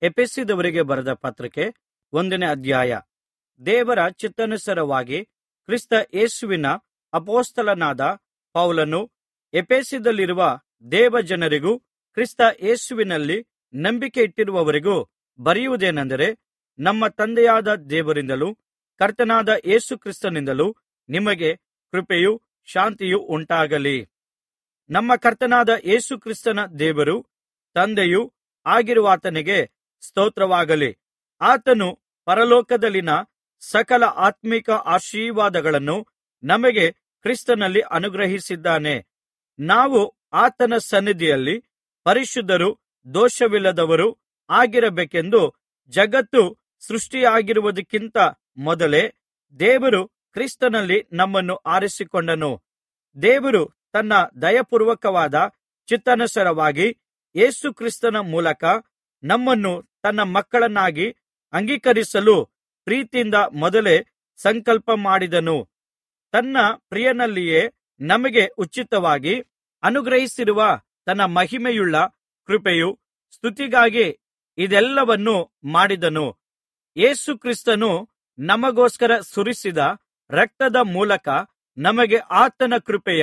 ಎಫೆಸದವರಿಗೆ ಬರೆದ ಪತ್ರಕ್ಕೆ ಒಂದನೇ ಅಧ್ಯಾಯ ದೇವರ ಚಿತ್ತಾನುಸಾರವಾಗಿ ಕ್ರಿಸ್ತ ಯೇಸುವಿನ ಅಪೊಸ್ತಲನಾದ ಪೌಲನು ಎಫೆಸದಲ್ಲಿರುವ ದೇವಜನರಿಗೂ ಕ್ರಿಸ್ತ ಯೇಸುವಿನಲ್ಲಿ ನಂಬಿಕೆ ಇಟ್ಟಿರುವವರಿಗೂ ಬರೆಯುವುದೇನೆಂದರೆ ನಮ್ಮ ತಂದೆಯಾದ ದೇವರಿಂದಲೂ ಕರ್ತನಾದ ಯೇಸು ಕ್ರಿಸ್ತನಿಂದಲೂ ನಿಮಗೆ ಕೃಪೆಯೂ ಶಾಂತಿಯೂ ಉಂಟಾಗಲಿ ನಮ್ಮ ಕರ್ತನಾದ ಯೇಸು ಕ್ರಿಸ್ತನ ದೇವರು ತಂದೆಯೂ ಆಗಿರುವಾತನಿಗೆ ಸ್ತೋತ್ರವಾಗಲಿ ಆತನು ಪರಲೋಕದಲ್ಲಿನ ಸಕಲ ಆತ್ಮಿಕ ಆಶೀರ್ವಾದಗಳನ್ನು ನಮಗೆ ಕ್ರಿಸ್ತನಲ್ಲಿ ಅನುಗ್ರಹಿಸಿದ್ದಾನೆ ನಾವು ಆತನ ಸನ್ನಿಧಿಯಲ್ಲಿ ಪರಿಶುದ್ಧರೂ ದೋಷವಿಲ್ಲದವರೂ ಆಗಿರಬೇಕೆಂದು ಜಗತ್ತು ಸೃಷ್ಟಿಯಾಗಿರುವುದಕ್ಕಿಂತ ಮೊದಲೇ ದೇವರು ಕ್ರಿಸ್ತನಲ್ಲಿ ನಮ್ಮನ್ನು ಆರಿಸಿಕೊಂಡನು ದೇವರು ತನ್ನ ದಯಾಪೂರ್ವಕವಾದ ಚಿತ್ತಾನುಸಾರವಾಗಿ ಯೇಸು ಕ್ರಿಸ್ತನ ಮೂಲಕ ನಮ್ಮನ್ನು ತನ್ನ ಮಕ್ಕಳನ್ನಾಗಿ ಅಂಗೀಕರಿಸಲು ಪ್ರೀತಿಯಿಂದ ಮೊದಲೇ ಸಂಕಲ್ಪ ಮಾಡಿದನು ತನ್ನ ಪ್ರಿಯನಲ್ಲಿಯೇ ನಮಗೆ ಉಚಿತವಾಗಿ ಅನುಗ್ರಹಿಸಿರುವ ತನ್ನ ಮಹಿಮೆಯುಳ್ಳ ಕೃಪೆಯು ಸ್ತುತಿಗಾಗಿ ಇದೆಲ್ಲವನ್ನೂ ಮಾಡಿದನು ಯೇಸು ಕ್ರಿಸ್ತನು ನಮಗೋಸ್ಕರ ಸುರಿಸಿದ ರಕ್ತದ ಮೂಲಕ ನಮಗೆ ಆತನ ಕೃಪೆಯ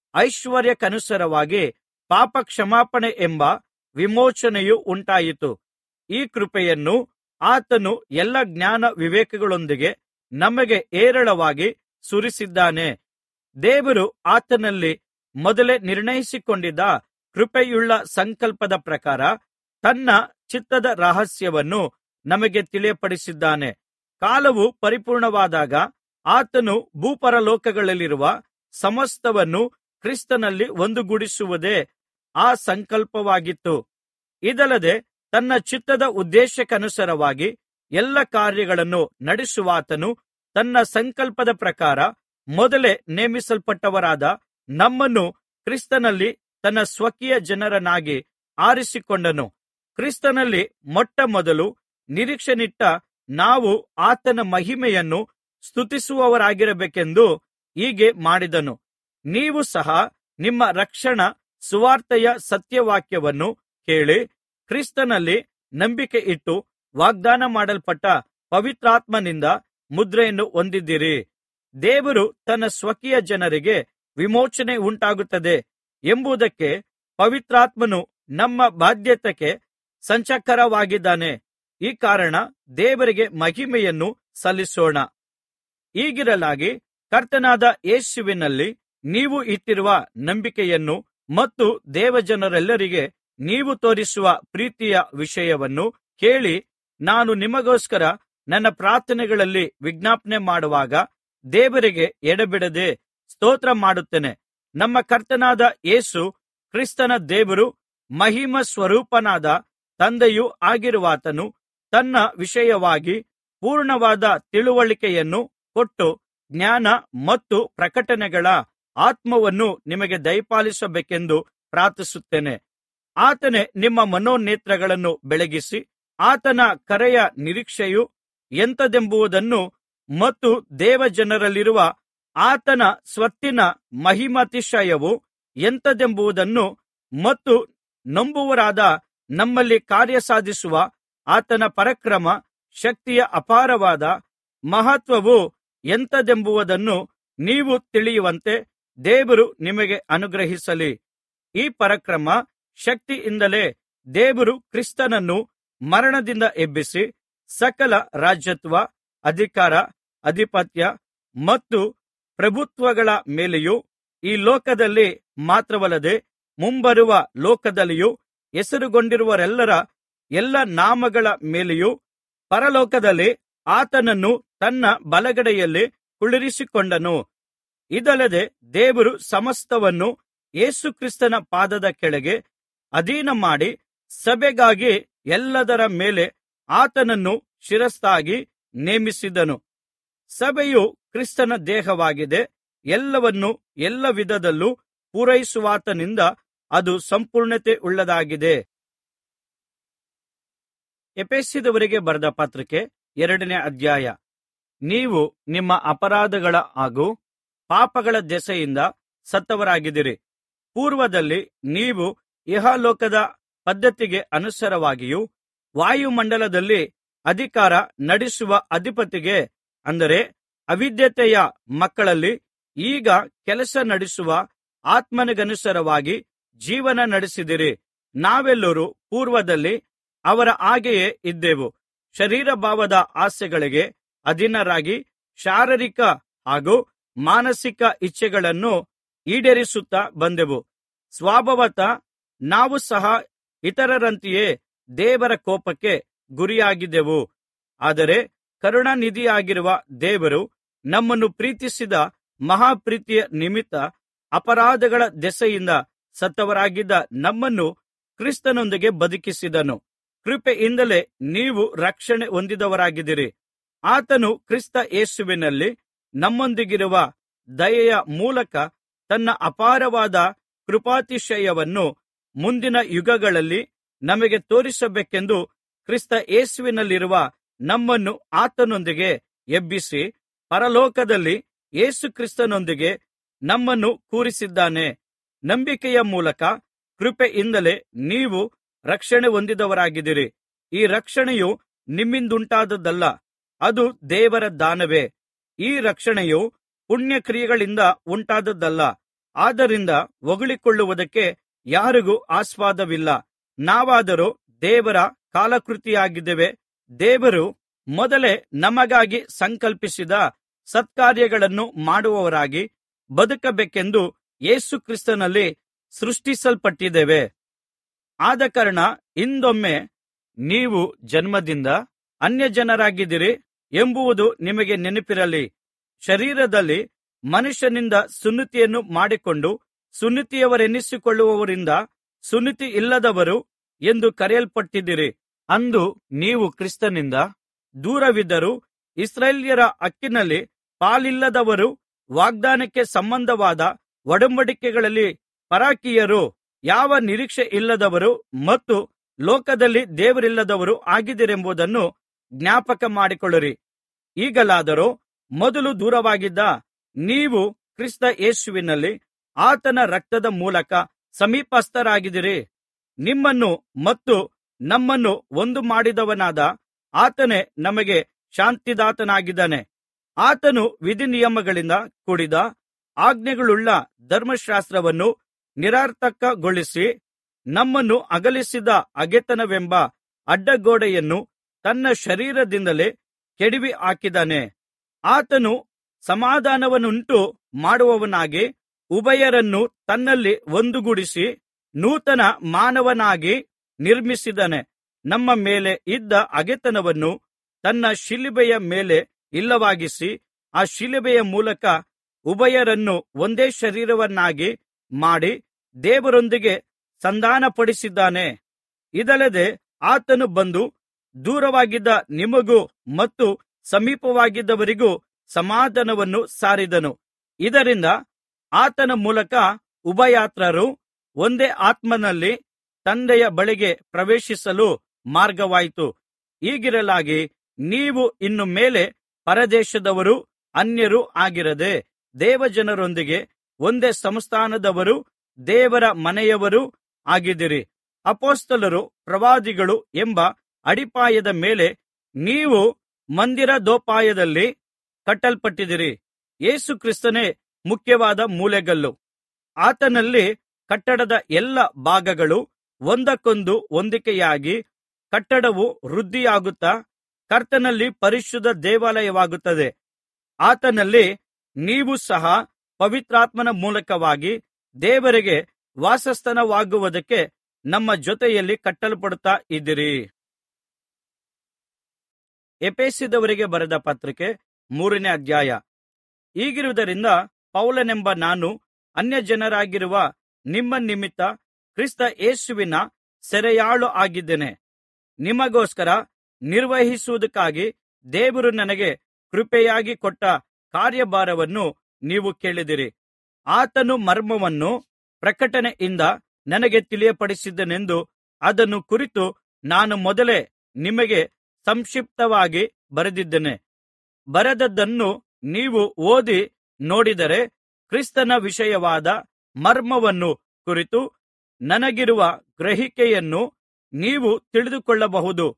ಐಶ್ವರ್ಯಕ್ಕನುಸಾರವಾಗಿ ಪಾಪ ಕ್ಷಮಾಪಣೆ ಎಂಬ ವಿಮೋಚನೆಯು ಉಂಟಾಯಿತು ಈ ಕೃಪೆಯನ್ನು ಆತನು ಎಲ್ಲಾ ಜ್ಞಾನ ವಿವೇಕಗಳೊಂದಿಗೆ ನಮಗೆ ಹೇರಳವಾಗಿ ಸುರಿಸಿದ್ದಾನೆ ದೇವರು ಆತನಲ್ಲಿ ಮೊದಲೇ ನಿರ್ಣಯಿಸಿಕೊಂಡಿದ್ದ ಕೃಪೆಯುಳ್ಳ ಸಂಕಲ್ಪದ ಪ್ರಕಾರ ತನ್ನ ಚಿತ್ತದ ರಹಸ್ಯವನ್ನು ನಮಗೆ ತಿಳಿಯಪಡಿಸಿದ್ದಾನೆ ಕಾಲವು ಪರಿಪೂರ್ಣವಾದಾಗ ಆತನು ಭೂಪರಲೋಕಗಳಲ್ಲಿರುವ ಸಮಸ್ತವನ್ನು ಕ್ರಿಸ್ತನಲ್ಲಿ ಒಂದುಗೂಡಿಸುವುದೇ ಆ ಸಂಕಲ್ಪವಾಗಿತ್ತು ಇದಲ್ಲದೆ ತನ್ನ ಚಿತ್ತದ ಉದ್ದೇಶಕ್ಕನುಸಾರವಾಗಿ ಎಲ್ಲ ಕಾರ್ಯಗಳನ್ನು ನಡೆಸುವಾತನು ತನ್ನ ಸಂಕಲ್ಪದ ಪ್ರಕಾರ ಮೊದಲೇ ನೇಮಿಸಲ್ಪಟ್ಟವರಾದ ನಮ್ಮನ್ನು ಕ್ರಿಸ್ತನಲ್ಲಿ ತನ್ನ ಸ್ವಕೀಯ ಜನರನ್ನಾಗಿ ಆರಿಸಿಕೊಂಡನು ಕ್ರಿಸ್ತನಲ್ಲಿ ಮೊಟ್ಟಮೊದಲು ನಿರೀಕ್ಷೆನಿಟ್ಟ ನಾವು ಆತನ ಮಹಿಮೆಯನ್ನು ಸ್ತುತಿಸುವವರಾಗಿರಬೇಕೆಂದು ಹೀಗೆ ಮಾಡಿದನು ನೀವು ಸಹ ನಿಮ್ಮ ರಕ್ಷಣಾ ಸುವಾರ್ತೆಯ ಸತ್ಯವಾಕ್ಯವನ್ನು ಕೇಳಿ ಕ್ರಿಸ್ತನಲ್ಲಿ ನಂಬಿಕೆ ಇಟ್ಟು ವಾಗ್ದಾನ ಮಾಡಲ್ಪಟ್ಟ ಪವಿತ್ರಾತ್ಮನಿಂದ ಮುದ್ರೆಯನ್ನು ಹೊಂದಿದ್ದೀರಿ ದೇವರು ತನ್ನ ಸ್ವಕೀಯ ಜನರಿಗೆ ವಿಮೋಚನೆ ಉಂಟಾಗುತ್ತದೆ ಎಂಬುದಕ್ಕೆ ಪವಿತ್ರಾತ್ಮನು ನಮ್ಮ ಬಾಧ್ಯತೆಗೆ ಸಂಚಕರವಾಗಿದ್ದಾನೆ ಈ ಕಾರಣ ದೇವರಿಗೆ ಮಹಿಮೆಯನ್ನು ಸಲ್ಲಿಸೋಣ ಹೀಗಿರಲಾಗಿ ಕರ್ತನಾದ ಯೇಸುವಿನಲ್ಲಿ ನೀವು ಇಟ್ಟಿರುವ ನಂಬಿಕೆಯನ್ನು ಮತ್ತು ದೇವಜನರೆಲ್ಲರಿಗೆ ನೀವು ತೋರಿಸುವ ಪ್ರೀತಿಯ ವಿಷಯವನ್ನು ಕೇಳಿ ನಾನು ನಿಮಗೋಸ್ಕರ ನನ್ನ ಪ್ರಾರ್ಥನೆಗಳಲ್ಲಿ ವಿಜ್ಞಾಪನೆ ಮಾಡುವಾಗ ದೇವರಿಗೆ ಎಡೆಬಿಡದೆ ಸ್ತೋತ್ರ ಮಾಡುತ್ತೇನೆ ನಮ್ಮ ಕರ್ತನಾದ ಯೇಸು ಕ್ರಿಸ್ತನ ದೇವರು ಮಹಿಮ ಸ್ವರೂಪನಾದ ತಂದೆಯೂ ಆಗಿರುವಾತನು ತನ್ನ ವಿಷಯವಾಗಿ ಪೂರ್ಣವಾದ ತಿಳುವಳಿಕೆಯನ್ನು ಕೊಟ್ಟು ಜ್ಞಾನ ಮತ್ತು ಪ್ರಕಟಣೆಗಳ ಆತ್ಮವನ್ನು ನಿಮಗೆ ದಯಪಾಲಿಸಬೇಕೆಂದು ಪ್ರಾರ್ಥಿಸುತ್ತೇನೆ ಆತನೇ ನಿಮ್ಮ ಮನೋನೇತ್ರಗಳನ್ನು ಬೆಳಗಿಸಿ ಆತನ ಕರೆಯ ನಿರೀಕ್ಷೆಯು ಎಂಥದೆಂಬುದನ್ನು ಮತ್ತು ದೇವಜನರಲ್ಲಿರುವ ಆತನ ಸ್ವತ್ತಿನ ಮಹಿಮಾತಿಶಯವು ಎಂಥದೆಂಬುದನ್ನು ಮತ್ತು ನಂಬುವರಾದ ನಮ್ಮಲ್ಲಿ ಕಾರ್ಯ ಸಾಧಿಸುವ ಆತನ ಪರಾಕ್ರಮ ಶಕ್ತಿಯ ಅಪಾರವಾದ ಮಹತ್ವವು ಎಂಥದೆಂಬುದನ್ನು ನೀವು ತಿಳಿಯುವಂತೆ ದೇವರು ನಿಮಗೆ ಅನುಗ್ರಹಿಸಲಿ ಈ ಪರಾಕ್ರಮ ಶಕ್ತಿಯಿಂದಲೇ ದೇವರು ಕ್ರಿಸ್ತನನ್ನು ಮರಣದಿಂದ ಎಬ್ಬಿಸಿ ಸಕಲ ರಾಜತ್ವ ಅಧಿಕಾರ ಅಧಿಪತ್ಯ ಮತ್ತು ಪ್ರಭುತ್ವಗಳ ಮೇಲೆಯೂ ಈ ಲೋಕದಲ್ಲಿ ಮಾತ್ರವಲ್ಲದೆ ಮುಂಬರುವ ಲೋಕದಲ್ಲಿಯೂ ಹೆಸರುಗೊಂಡಿರುವವರೆಲ್ಲರ ಎಲ್ಲಾ ನಾಮಗಳ ಮೇಲೆಯೂ ಪರಲೋಕದಲ್ಲಿ ಆತನನ್ನು ತನ್ನ ಬಲಗಡೆಯಲ್ಲಿ ಕುಳ್ಳಿರಿಸಿಕೊಂಡನು ಇದಲ್ಲದೆ ದೇವರು ಸಮಸ್ತವನ್ನು ಯೇಸು ಕ್ರಿಸ್ತನ ಪಾದದ ಕೆಳಗೆ ಅಧೀನಮಾಡಿ ಸಭೆಗಾಗಿ ಎಲ್ಲದರ ಮೇಲೆ ಆತನನ್ನು ಶಿರಸ್ಸಾಗಿ ನೇಮಿಸಿದನು ಸಭೆಯು ಕ್ರಿಸ್ತನ ದೇಹವಾಗಿದೆ ಎಲ್ಲವನ್ನು ಎಲ್ಲ ವಿಧದಲ್ಲೂ ಪೂರೈಸುವಾತನಿಂದ ಅದು ಸಂಪೂರ್ಣತೆ ಉಳ್ಳದಾಗಿದೆ ಎಫೆಸದವರಿಗೆ ಬರೆದ ಪತ್ರಕ್ಕೆ ಎರಡನೇ ಅಧ್ಯಾಯ ನೀವು ನಿಮ್ಮ ಅಪರಾಧಗಳ ಹಾಗೂ ಪಾಪಗಳ ದೆಸೆಯಿಂದ ಸತ್ತವರಾಗಿದ್ದೀರಿ ಪೂರ್ವದಲ್ಲಿ ನೀವು ಇಹಲೋಕದ ಪದ್ಧತಿಗೆ ಅನುಸಾರವಾಗಿಯೂ ವಾಯುಮಂಡಲದಲ್ಲಿ ಅಧಿಕಾರ ನಡೆಸುವ ಅಧಿಪತಿಗೆ ಅಂದರೆ ಅವಿಧೇಯತೆಯ ಮಕ್ಕಳಲ್ಲಿ ಈಗ ಕೆಲಸ ನಡೆಸುವ ಆತ್ಮನಿಗನುಸಾರವಾಗಿ ಜೀವನ ನಡೆಸಿದಿರಿ ನಾವೆಲ್ಲರೂ ಪೂರ್ವದಲ್ಲಿ ಅವರ ಹಾಗೆಯೇ ಇದ್ದೆವು ಶರೀರ ಭಾವದ ಆಸೆಗಳಿಗೆ ಅಧೀನರಾಗಿ ಶಾರೀರಿಕ ಹಾಗೂ ಮಾನಸಿಕ ಇಚ್ಛೆಗಳನ್ನು ಈಡೇರಿಸುತ್ತಾ ಬಂದೆವು ಸ್ವಭಾವತಃ ನಾವು ಸಹ ಇತರರಂತೆಯೇ ದೇವರ ಕೋಪಕ್ಕೆ ಗುರಿಯಾಗಿದ್ದೆವು ಆದರೆ ಕರುಣಾನಿಧಿಯಾಗಿರುವ ದೇವರು ನಮ್ಮನ್ನು ಪ್ರೀತಿಸಿದ ಮಹಾಪ್ರೀತಿಯ ನಿಮಿತ್ತ ಅಪರಾಧಗಳ ದೆಸೆಯಿಂದ ಸತ್ತವರಾಗಿದ್ದ ನಮ್ಮನ್ನು ಕ್ರಿಸ್ತನೊಂದಿಗೆ ಬದುಕಿಸಿದನು ಕೃಪೆಯಿಂದಲೇ ನೀವು ರಕ್ಷಣೆ ಹೊಂದಿದವರಾಗಿದ್ದೀರಿ ಆತನು ಕ್ರಿಸ್ತ ಯೇಸುವಿನಲ್ಲಿ ನಮ್ಮೊಂದಿಗಿರುವ ದಯೆಯ ಮೂಲಕ ತನ್ನ ಅಪಾರವಾದ ಕೃಪಾತಿಶಯವನ್ನು ಮುಂದಿನ ಯುಗಗಳಲ್ಲಿ ನಮಗೆ ತೋರಿಸಬೇಕೆಂದು ಕ್ರಿಸ್ತ ಯೇಸುವಿನಲ್ಲಿರುವ ನಮ್ಮನ್ನು ಆತನೊಂದಿಗೆ ಎಬ್ಬಿಸಿ ಪರಲೋಕದಲ್ಲಿ ಯೇಸು ಕ್ರಿಸ್ತನೊಂದಿಗೆ ನಮ್ಮನ್ನು ಕೂರಿಸಿದ್ದಾನೆ ನಂಬಿಕೆಯ ಮೂಲಕ ಕೃಪೆಯಿಂದಲೇ ನೀವು ರಕ್ಷಣೆ ಹೊಂದಿದವರಾಗಿದ್ದೀರಿ ಈ ರಕ್ಷಣೆಯು ನಿಮ್ಮಿಂದುಂಟಾದದ್ದಲ್ಲ ಅದು ದೇವರ ದಾನವೇ ಈ ರಕ್ಷಣೆಯು ಪುಣ್ಯಕ್ರಿಯೆಗಳಿಂದ ಉಂಟಾದದ್ದಲ್ಲ ಆದ್ದರಿಂದ ಹೊಗಳಿಕೊಳ್ಳುವುದಕ್ಕೆ ಯಾರಿಗೂ ಆಸ್ಪದವಿಲ್ಲ ನಾವಾದರೋ ದೇವರ ಕಾಲಕೃತಿಯಾಗಿದ್ದೇವೆ ದೇವರು ಮೊದಲೇ ನಮಗಾಗಿ ಸಂಕಲ್ಪಿಸಿದ ಸತ್ಕಾರ್ಯಗಳನ್ನು ಮಾಡುವವರಾಗಿ ಬದುಕಬೇಕೆಂದು ಯೇಸು ಕ್ರಿಸ್ತನಲ್ಲಿ ಸೃಷ್ಟಿಸಲ್ಪಟ್ಟಿದ್ದೇವೆ ಆದಕಾರಣ ಹಿಂದೊಮ್ಮೆ ನೀವು ಜನ್ಮದಿಂದ ಅನ್ಯಜನರಾಗಿದ್ದೀರಿ ಎಂಬುದು ನಿಮಗೆ ನೆನಪಿರಲಿ ಶರೀರದಲ್ಲಿ ಮನುಷ್ಯನಿಂದ ಸುನ್ನತಿಯನ್ನು ಮಾಡಿಕೊಂಡು ಸುನ್ನತಿಯವರೆನ್ನಿಸಿಕೊಳ್ಳುವವರಿಂದ ಸುನ್ನತಿ ಇಲ್ಲದವರು ಎಂದು ಕರೆಯಲ್ಪಟ್ಟಿದ್ದೀರಿ ಅಂದು ನೀವು ಕ್ರಿಸ್ತನಿಂದ ದೂರವಿದ್ದರೂ ಇಸ್ರಾಯೇಲ್ಯರ ಹಕ್ಕಿನಲ್ಲಿ ಪಾಲಿಲ್ಲದವರು ವಾಗ್ದಾನಕ್ಕೆ ಸಂಬಂಧವಾದ ಒಡಂಬಡಿಕೆಗಳಲ್ಲಿ ಪರಕೀಯರು ಯಾವ ನಿರೀಕ್ಷೆ ಇಲ್ಲದವರು ಮತ್ತು ಲೋಕದಲ್ಲಿ ದೇವರಿಲ್ಲದವರು ಆಗಿದ್ದೀರೆಂಬುದನ್ನು ಜ್ಞಾಪಕ ಮಾಡಿಕೊಳ್ಳಿರಿ ಈಗಲಾದರೋ ಮೊದಲು ದೂರವಾಗಿದ್ದ ನೀವು ಕ್ರಿಸ್ತ ಯೇಸುವಿನಲ್ಲಿ ಆತನ ರಕ್ತದ ಮೂಲಕ ಸಮೀಪಸ್ಥರಾಗಿದ್ದೀರಿ ನಿಮ್ಮನ್ನು ಮತ್ತು ನಮ್ಮನ್ನು ಒಂದು ಮಾಡಿದವನಾದ ಆತನೇ ನಮಗೆ ಶಾಂತಿದಾತನಾಗಿದ್ದಾನೆ ಆತನು ವಿಧಿನಿಯಮಗಳಿಂದ ಕೂಡಿದ ಆಜ್ಞೆಗಳುಳ್ಳ ಧರ್ಮಶಾಸ್ತ್ರವನ್ನು ನಿರರ್ಥಕಗೊಳಿಸಿ ನಮ್ಮನ್ನು ಅಗಲಿಸಿದ ಹಗೆತನವೆಂಬ ಅಡ್ಡಗೋಡೆಯನ್ನು ತನ್ನ ಶರೀರದಿಂದಲೇ ಕೆಡವಿ ಹಾಕಿದ್ದಾನೆ ಆತನು ಸಮಾಧಾನವನ್ನುಂಟು ಮಾಡುವವನಾಗಿ ಉಭಯರನ್ನು ತನ್ನಲ್ಲಿ ಒಂದುಗೂಡಿಸಿ ನೂತನ ಮಾನವನಾಗಿ ನಿರ್ಮಿಸಿದ್ದಾನೆ ನಮ್ಮ ಮೇಲೆ ಇದ್ದ ಹಗೆತನವನ್ನು ತನ್ನ ಶಿಲುಬೆಯ ಮೇಲೆ ಇಲ್ಲವಾಗಿಸಿ ಆ ಶಿಲುಬೆಯ ಮೂಲಕ ಉಭಯರನ್ನು ಒಂದೇ ಶರೀರವನ್ನಾಗಿ ಮಾಡಿ ದೇವರೊಂದಿಗೆ ಸಂಧಾನಪಡಿಸಿದ್ದಾನೆ ಇದಲ್ಲದೆ ಆತನು ಬಂದು ದೂರವಾಗಿದ್ದ ನಿಮಗೂ ಮತ್ತು ಸಮೀಪವಾಗಿದ್ದವರಿಗೂ ಸಮಾಧಾನವನ್ನು ಸಾರಿದನು ಇದರಿಂದ ಆತನ ಮೂಲಕ ಉಭಯಾತ್ರರು ಒಂದೇ ಆತ್ಮನಲ್ಲಿ ತಂದೆಯ ಬಳಿಗೆ ಪ್ರವೇಶಿಸಲು ಮಾರ್ಗವಾಯಿತು ಹೀಗಿರಲಾಗಿ ನೀವು ಇನ್ನು ಮೇಲೆ ಪರದೇಶದವರೂ ಅನ್ಯರೂ ಆಗಿರದೆ ದೇವಜನರೊಂದಿಗೆ ಒಂದೇ ಸಂಸ್ಥಾನದವರೂ ದೇವರ ಮನೆಯವರೂ ಆಗಿದ್ದೀರಿ ಅಪೊಸ್ತಲರು ಪ್ರವಾದಿಗಳು ಎಂಬ ಅಡಿಪಾಯದ ಮೇಲೆ ನೀವು ಮಂದಿರದೋಪಾಯದಲ್ಲಿ ಕಟ್ಟಲ್ಪಟ್ಟಿದ್ದೀರಿ ಯೇಸು ಕ್ರಿಸ್ತನೇ ಮುಖ್ಯವಾದ ಮೂಲೆಗಲ್ಲು ಆತನಲ್ಲಿ ಕಟ್ಟಡದ ಎಲ್ಲಾ ಭಾಗಗಳು ಒಂದಕ್ಕೊಂದು ಹೊಂದಿಕೆಯಾಗಿ ಕಟ್ಟಡವು ವೃದ್ಧಿಯಾಗುತ್ತಾ ಕರ್ತನಲ್ಲಿ ಪರಿಶುದ್ಧ ದೇವಾಲಯವಾಗುತ್ತದೆ ಆತನಲ್ಲಿ ನೀವು ಸಹ ಪವಿತ್ರಾತ್ಮನ ಮೂಲಕವಾಗಿ ದೇವರಿಗೆ ವಾಸಸ್ಥಾನವಾಗುವುದಕ್ಕೆ ನಮ್ಮ ಜೊತೆಯಲ್ಲಿ ಕಟ್ಟಲ್ಪಡುತ್ತಾ ಇದ್ದೀರಿ ಎಫೆಸದವರಿಗೆ ಬರೆದ ಪತ್ರಿಕೆ ಮೂರನೇ ಅಧ್ಯಾಯ ಹೀಗಿರುವುದರಿಂದ ಪೌಲನೆಂಬ ನಾನು ಅನ್ಯಜನರಾಗಿರುವ ನಿಮ್ಮ ನಿಮಿತ್ತ ಕ್ರಿಸ್ತ ಯೇಸುವಿನ ಸೆರೆಯಾಳು ಆಗಿದ್ದೇನೆ ನಿಮಗೋಸ್ಕರ ನಿರ್ವಹಿಸುವುದಕ್ಕಾಗಿ ದೇವರು ನನಗೆ ಕೃಪೆಯಾಗಿ ಕೊಟ್ಟ ಕಾರ್ಯಭಾರವನ್ನು ನೀವು ಕೇಳಿದಿರಿ ಆತನು ಮರ್ಮವನ್ನು ಪ್ರಕಟಣೆಯಿಂದ ನನಗೆ ತಿಳಿಯಪಡಿಸಿದನೆಂದು ಅದನ್ನು ಕುರಿತು ನಾನು ಮೊದಲೇ ನಿಮಗೆ ಸಂಕ್ಷಿಪ್ತವಾಗಿ ಬರೆದಿದ್ದೇನೆ ಬರೆದದ್ದನ್ನು ನೀವು ಓದಿ ನೋಡಿದರೆ ಕ್ರಿಸ್ತನ ವಿಷಯವಾದ ಮರ್ಮವನ್ನು ಕುರಿತು ನನಗಿರುವ ಗ್ರಹಿಕೆಯನ್ನು ನೀವು ತಿಳಿದುಕೊಳ್ಳಬಹುದು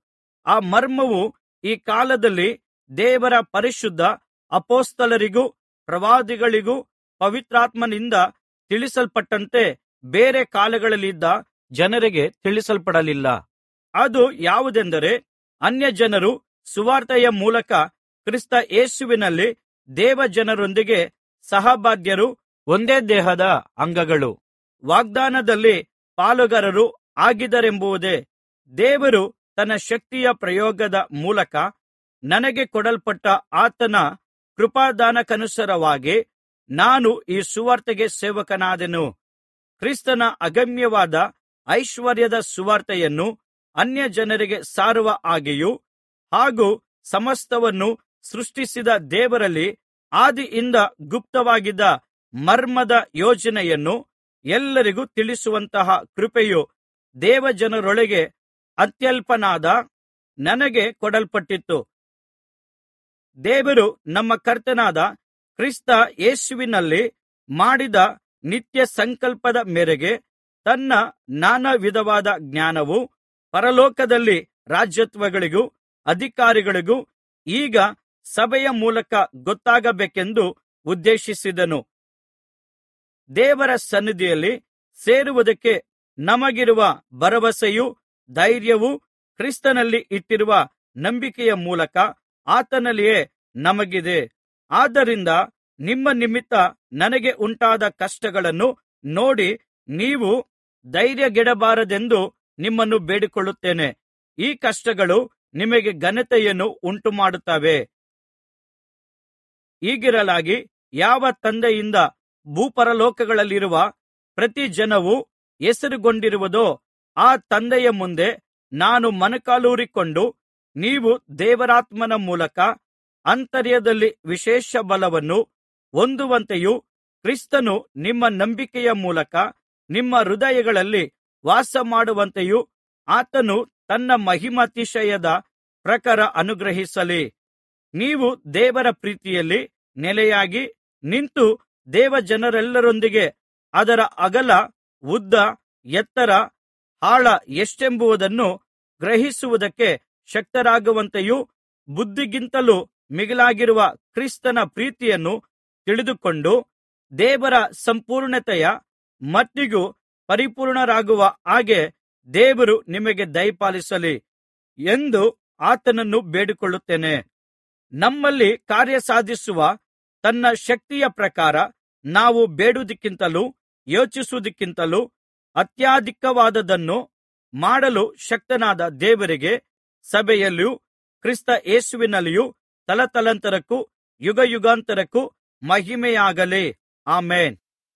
ಆ ಮರ್ಮವು ಈ ಕಾಲದಲ್ಲಿ ದೇವರ ಪರಿಶುದ್ಧ ಅಪೊಸ್ತಲರಿಗೂ ಪ್ರವಾದಿಗಳಿಗೂ ಪವಿತ್ರಾತ್ಮನಿಂದ ತಿಳಿಸಲ್ಪಟ್ಟಂತೆ ಬೇರೆ ಕಾಲಗಳಲ್ಲಿದ್ದ ಜನರಿಗೆ ತಿಳಿಸಲ್ಪಡಲಿಲ್ಲ ಅದು ಯಾವುದೆಂದರೆ ಅನ್ಯಜನರು ಸುವಾರ್ತೆಯ ಮೂಲಕ ಕ್ರಿಸ್ತ ಯೇಸುವಿನಲ್ಲಿ ದೇವಜನರೊಂದಿಗೆ ಸಹಭಾಗ್ಯರು ಒಂದೇ ದೇಹದ ಅಂಗಗಳು ವಾಗ್ದಾನದಲ್ಲಿ ಪಾಲುಗಾರರು ಆಗಿದ್ದರೆಂಬುದೇ ದೇವರು ತನ್ನ ಶಕ್ತಿಯ ಪ್ರಯೋಗದ ಮೂಲಕ ನನಗೆ ಕೊಡಲ್ಪಟ್ಟ ಆತನ ಕೃಪಾದಾನಕ್ಕನುಸಾರವಾಗಿ ನಾನು ಈ ಸುವಾರ್ತೆಗೆ ಸೇವಕನಾದೆನು ಕ್ರಿಸ್ತನ ಅಗಮ್ಯವಾದ ಐಶ್ವರ್ಯದ ಸುವಾರ್ತೆಯನ್ನು ಅನ್ಯಜನರಿಗೆ ಸಾರುವ ಹಾಗೆಯೂ ಹಾಗೂ ಸಮಸ್ತವನ್ನು ಸೃಷ್ಟಿಸಿದ ದೇವರಲ್ಲಿ ಆದಿಯಿಂದ ಗುಪ್ತವಾಗಿದ್ದ ಮರ್ಮದ ಯೋಜನೆಯನ್ನು ಎಲ್ಲರಿಗೂ ತಿಳಿಸುವಂತಹ ಕೃಪೆಯು ದೇವಜನರೊಳಗೆ ಅತ್ಯಲ್ಪನಾದ ನನಗೆ ಕೊಡಲ್ಪಟ್ಟಿತು ದೇವರು ನಮ್ಮ ಕರ್ತನಾದ ಕ್ರಿಸ್ತ ಯೇಸುವಿನಲ್ಲಿ ಮಾಡಿದ ನಿತ್ಯ ಸಂಕಲ್ಪದ ಮೇರೆಗೆ ತನ್ನ ನಾನಾ ವಿಧವಾದ ಜ್ಞಾನವು ಪರಲೋಕದಲ್ಲಿ ರಾಜ್ಯತ್ವಗಳಿಗೂ ಅಧಿಕಾರಿಗಳಿಗೂ ಈಗ ಸಭೆಯ ಮೂಲಕ ಗೊತ್ತಾಗಬೇಕೆಂದು ಉದ್ದೇಶಿಸಿದನು ದೇವರ ಸನ್ನಿಧಿಯಲ್ಲಿ ಸೇರುವುದಕ್ಕೆ ನಮಗಿರುವ ಭರವಸೆಯೂ ಧೈರ್ಯವೂ ಕ್ರಿಸ್ತನಲ್ಲಿ ಇಟ್ಟಿರುವ ನಂಬಿಕೆಯ ಮೂಲಕ ಆತನಲ್ಲಿಯೇ ನಮಗಿದೆ ಆದ್ದರಿಂದ ನಿಮ್ಮ ನಿಮಿತ್ತ ನನಗೆ ಉಂಟಾದ ಕಷ್ಟಗಳನ್ನು ನೋಡಿ ನೀವು ಧೈರ್ಯಗೆಡಬಾರದೆಂದು ನಿಮ್ಮನ್ನು ಬೇಡಿಕೊಳ್ಳುತ್ತೇನೆ ಈ ಕಷ್ಟಗಳು ನಿಮಗೆ ಘನತೆಯನ್ನು ಉಂಟುಮಾಡುತ್ತವೆ ಹೀಗಿರಲಾಗಿ ಯಾವ ತಂದೆಯಿಂದ ಭೂಪರಲೋಕಗಳಲ್ಲಿರುವ ಪ್ರತಿ ಜನವು ಹೆಸರುಗೊಂಡಿರುವುದೋ ಆ ತಂದೆಯ ಮುಂದೆ ನಾನು ಮೊಣಕಾಲೂರಿಕೊಂಡು ನೀವು ದೇವರಾತ್ಮನ ಮೂಲಕ ಆಂತರ್ಯದಲ್ಲಿ ವಿಶೇಷ ಬಲವನ್ನು ಹೊಂದುವಂತೆಯೂ ಕ್ರಿಸ್ತನು ನಿಮ್ಮ ನಂಬಿಕೆಯ ಮೂಲಕ ನಿಮ್ಮ ಹೃದಯಗಳಲ್ಲಿ ವಾಸಮಾಡುವಂತೆಯೂ ಆತನು ತನ್ನ ಮಹಿಮಾತಿಶಯದ ಪ್ರಕಾರ ಅನುಗ್ರಹಿಸಲಿ ನೀವು ದೇವರ ಪ್ರೀತಿಯಲ್ಲಿ ನೆಲೆಯಾಗಿ ನಿಂತು ದೇವಜನರೆಲ್ಲರೊಂದಿಗೆ ಅದರ ಅಗಲ ಉದ್ದ ಎತ್ತರ ಆಳ ಎಷ್ಟೆಂಬುದನ್ನು ಗ್ರಹಿಸುವುದಕ್ಕೆ ಶಕ್ತರಾಗುವಂತೆಯೂ ಬುದ್ಧಿಗಿಂತಲೂ ಮಿಗಿಲಾಗಿರುವ ಕ್ರಿಸ್ತನ ಪ್ರೀತಿಯನ್ನು ತಿಳಿದುಕೊಂಡು ದೇವರ ಸಂಪೂರ್ಣತೆಯ ಮಟ್ಟಿಗೂ ಪರಿಪೂರ್ಣರಾಗುವ ಹಾಗೆ ದೇವರು ನಿಮಗೆ ದಯಪಾಲಿಸಲಿ ಎಂದು ಆತನನ್ನು ಬೇಡಿಕೊಳ್ಳುತ್ತೇನೆ ನಮ್ಮಲ್ಲಿ ಕಾರ್ಯಸಾಧಿಸುವ ತನ್ನ ಶಕ್ತಿಯ ಪ್ರಕಾರ ನಾವು ಬೇಡುವುದಕ್ಕಿಂತಲೂ ಯೋಚಿಸುವುದಕ್ಕಿಂತಲೂ ಅತ್ಯಧಿಕವಾದದ್ದನ್ನು ಮಾಡಲು ಶಕ್ತನಾದ ದೇವರಿಗೆ ಸಭೆಯಲ್ಲಿಯೂ ಕ್ರಿಸ್ತ ಯೇಸುವಿನಲ್ಲಿಯೂ ತಲತಲಾಂತರಕ್ಕೂ ಯುಗಯುಗಾಂತರಕ್ಕೂ ಮಹಿಮೆಯಾಗಲಿ ಆಮೆನ್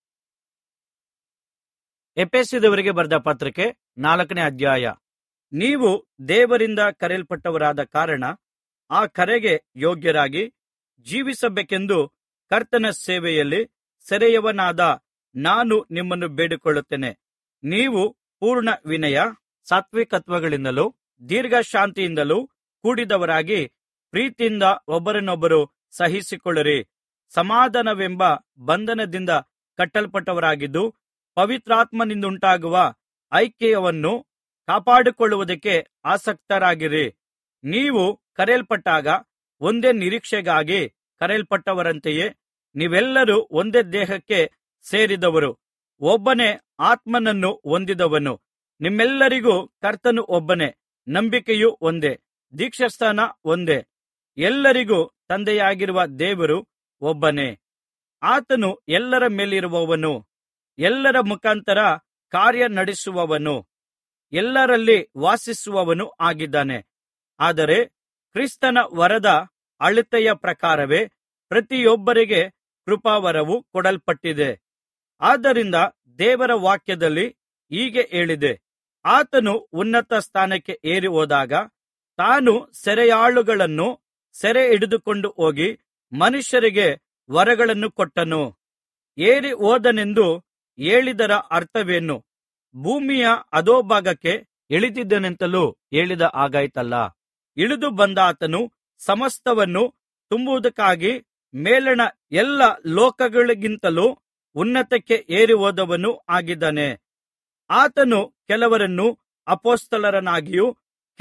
ಎಪೆಸದವರಿಗೆ ಬರೆದ ಪತ್ರಿಕೆ ನಾಲ್ಕನೇ ಅಧ್ಯಾಯ ನೀವು ದೇವರಿಂದ ಕರೆಯಲ್ಪಟ್ಟವರಾದ ಕಾರಣ ಆ ಕರೆಗೆ ಯೋಗ್ಯರಾಗಿ ಜೀವಿಸಬೇಕೆಂದು ಕರ್ತನ ಸೇವೆಯಲ್ಲಿ ಸೆರೆಯವನಾದ ನಾನು ನಿಮ್ಮನ್ನು ಬೇಡಿಕೊಳ್ಳುತ್ತೇನೆ ನೀವು ಪೂರ್ಣ ವಿನಯ ಸಾತ್ವಿಕತ್ವಗಳಿಂದಲೂ ದೀರ್ಘಶಾಂತಿಯಿಂದಲೂ ಕೂಡಿದವರಾಗಿ ಪ್ರೀತಿಯಿಂದ ಒಬ್ಬರನ್ನೊಬ್ಬರು ಸಹಿಸಿಕೊಳ್ಳಿರಿ ಸಮಾಧಾನವೆಂಬ ಬಂಧನದಿಂದ ಕಟ್ಟಲ್ಪಟ್ಟವರಾಗಿದ್ದು ಪವಿತ್ರಾತ್ಮನಿಂದುಂಟಾಗುವ ಐಕ್ಯವನ್ನು ಕಾಪಾಡಿಕೊಳ್ಳುವುದಕ್ಕೆ ಆಸಕ್ತರಾಗಿರಿ ನೀವು ಕರೆಯಲ್ಪಟ್ಟಾಗ ಒಂದೇ ನಿರೀಕ್ಷೆಗಾಗಿ ಕರೆಯಲ್ಪಟ್ಟವರಂತೆಯೇ ನೀವೆಲ್ಲರೂ ಒಂದೇ ದೇಹಕ್ಕೆ ಸೇರಿದವರು ಒಬ್ಬನೇ ಆತ್ಮನನ್ನು ಹೊಂದಿದವನು ನಿಮ್ಮೆಲ್ಲರಿಗೂ ಕರ್ತನು ಒಬ್ಬನೇ ನಂಬಿಕೆಯು ಒಂದೇ ದೀಕ್ಷಾಸ್ನಾನ ಒಂದೇ ಎಲ್ಲರಿಗೂ ತಂದೆಯಾಗಿರುವ ದೇವರು ಒಬ್ಬನೇ ಆತನು ಎಲ್ಲರ ಮೇಲಿರುವವನು ಎಲ್ಲರ ಮುಖಾಂತರ ಕಾರ್ಯ ನಡೆಸುವವನು ಎಲ್ಲರಲ್ಲಿ ವಾಸಿಸುವವನು ಆಗಿದ್ದಾನೆ ಆದರೆ ಕ್ರಿಸ್ತನ ವರದ ಅಳತೆಯ ಪ್ರಕಾರವೇ ಪ್ರತಿಯೊಬ್ಬರಿಗೆ ಕೃಪಾವರವು ಕೊಡಲ್ಪಟ್ಟಿದೆ ಆದ್ದರಿಂದ ದೇವರ ವಾಕ್ಯದಲ್ಲಿ ಹೀಗೆ ಹೇಳಿದೆ ಆತನು ಉನ್ನತ ಸ್ಥಾನಕ್ಕೆ ಏರಿ ಹೋದಾಗ ತಾನು ಸೆರೆಯಾಳುಗಳನ್ನು ಸೆರೆ ಹಿಡಿದುಕೊಂಡು ಹೋಗಿ ಮನುಷ್ಯರಿಗೆ ವರಗಳನ್ನು ಕೊಟ್ಟನು ಏರಿ ಹೋದನೆಂದು ಹೇಳಿದರ ಅರ್ಥವೇನು ಭೂಮಿಯ ಅಧೋಭಾಗಕ್ಕೆ ಇಳಿದಿದ್ದನೆಂತಲೂ ಹೇಳಿದ ಹಾಗಾಯಿತಲ್ಲ ಇಳಿದು ಬಂದಾತನು ಸಮಸ್ತವನ್ನು ತುಂಬುವುದಕ್ಕಾಗಿ ಮೇಲಣ ಎಲ್ಲ ಲೋಕಗಳಿಗಿಂತಲೂ ಉನ್ನತಕ್ಕೆ ಏರಿ ಹೋದವನು ಆಗಿದ್ದಾನೆ ಆತನು ಕೆಲವರನ್ನು ಅಪೊಸ್ತಲರನ್ನಾಗಿಯೂ